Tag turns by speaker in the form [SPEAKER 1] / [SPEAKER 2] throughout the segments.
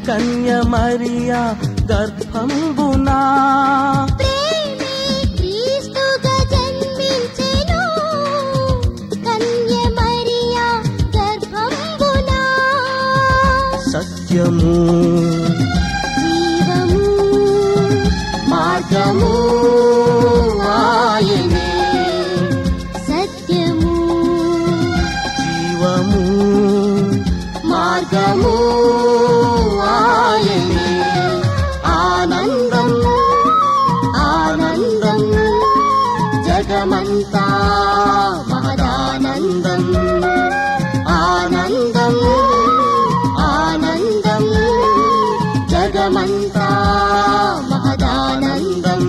[SPEAKER 1] కన్య మరియా గర్భంబునా
[SPEAKER 2] ప్రేమే క్రీస్తుగా జన్మించెను కన్య మరియా గర్భంబునా
[SPEAKER 1] సత్యము
[SPEAKER 2] జీవము
[SPEAKER 1] మార్గము ఆయనే
[SPEAKER 2] సత్యము
[SPEAKER 1] జీవము మార్గము ఆయనే ఆనందం ఆనందం జగమంతా మహదానందం ఆనందం ఆనందం జగమంతా మహదానందం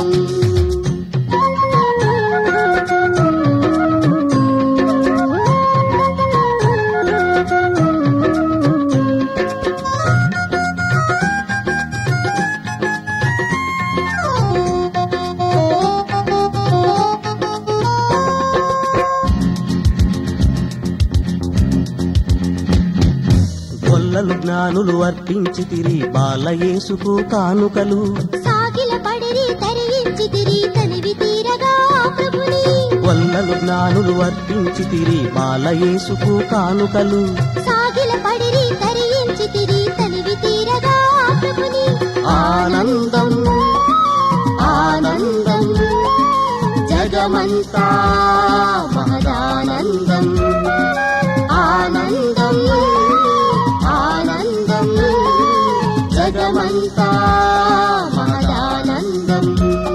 [SPEAKER 1] గొల్లలు జ్ఞానులు అర్పించి తిరి బాలయేసుకు కానుకలు
[SPEAKER 2] సాగిల పడిరి తరించి తిరి తనివి తీరగా ప్రభుని
[SPEAKER 1] గొల్లలు జ్ఞానులు అర్పించి తిరి బాలయేసుకు కానుకలు
[SPEAKER 2] సాగిల పడిరి తరించి తిరి తనివి తీరగా ప్రభుని
[SPEAKER 1] ఆనందం ఆనందం జగమంతా మహదానందం ఆనందం ఆనందం జగమంతా మహదానందం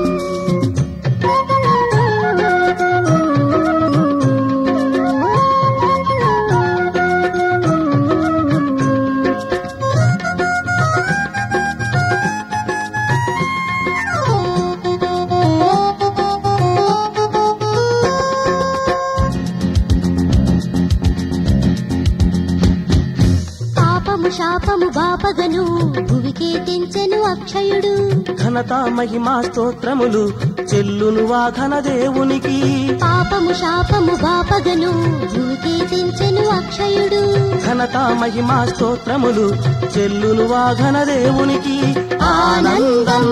[SPEAKER 2] పాపము శాపము బాపగను భువికే తెంచెను అక్షయుడు
[SPEAKER 1] ఘనత మహిమా స్తోత్రములు చెల్లును వా ఘన దేవునికి
[SPEAKER 2] పాపము శాపము బాపగను భువికే తెంచెను అక్షయుడు
[SPEAKER 1] ఘనత మహిమా స్తోత్రములు చెల్లును వా ఘన దేవునికి ఆనందం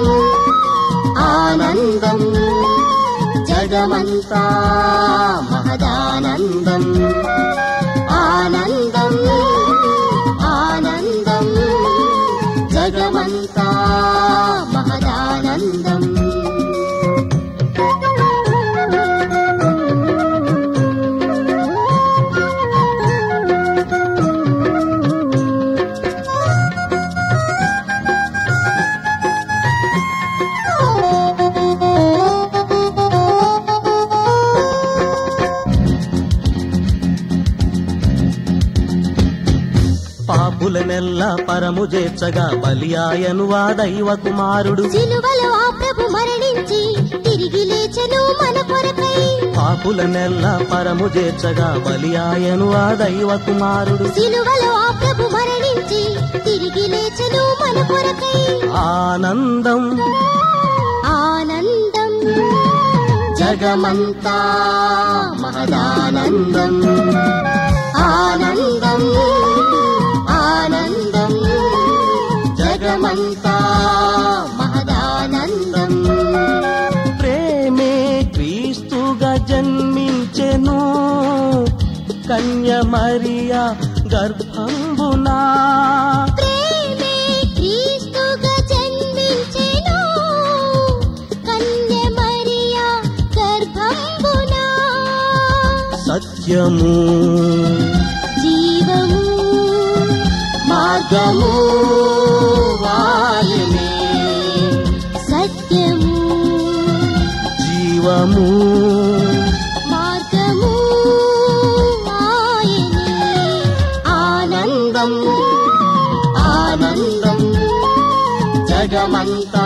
[SPEAKER 1] ఆనందం జగమంతా మహదానందం ఆనందం ఆనందం జగమంతా మహదానందం పాపులనెల్ల పరము చేర్చగా బలియాయను వా దైవ కుమారుడు
[SPEAKER 2] సిలువలో ఆ ప్రభు మరణించి తిరిగి లేచెను మన కొరకై
[SPEAKER 1] పాపులనెల్ల పరము చేర్చగా బలియాయను ఆ దైవ కుమారుడు
[SPEAKER 2] సిలువలో ఆ ప్రభు మరణించి తిరిగి లేచెను మన కొరకై
[SPEAKER 1] ఆనందం
[SPEAKER 2] ఆనందం
[SPEAKER 1] జగమంతా మహదానందం ఆనందం ఆనందం జగమంతా మహదానందం ప్రేమే క్రీస్తుగా జన్మించెను కన్య మరియా గర్భంబునా
[SPEAKER 2] ప్రేమే క్రీస్తుగా జన్మించెను కన్య మరియా గర్భంబునా
[SPEAKER 1] సత్యము
[SPEAKER 2] జీవము
[SPEAKER 1] మార్గము వాయునే
[SPEAKER 2] సత్యము
[SPEAKER 1] జీవము
[SPEAKER 2] మార్గము ఆయనే
[SPEAKER 1] ఆనందం ఆనందం జగమంతా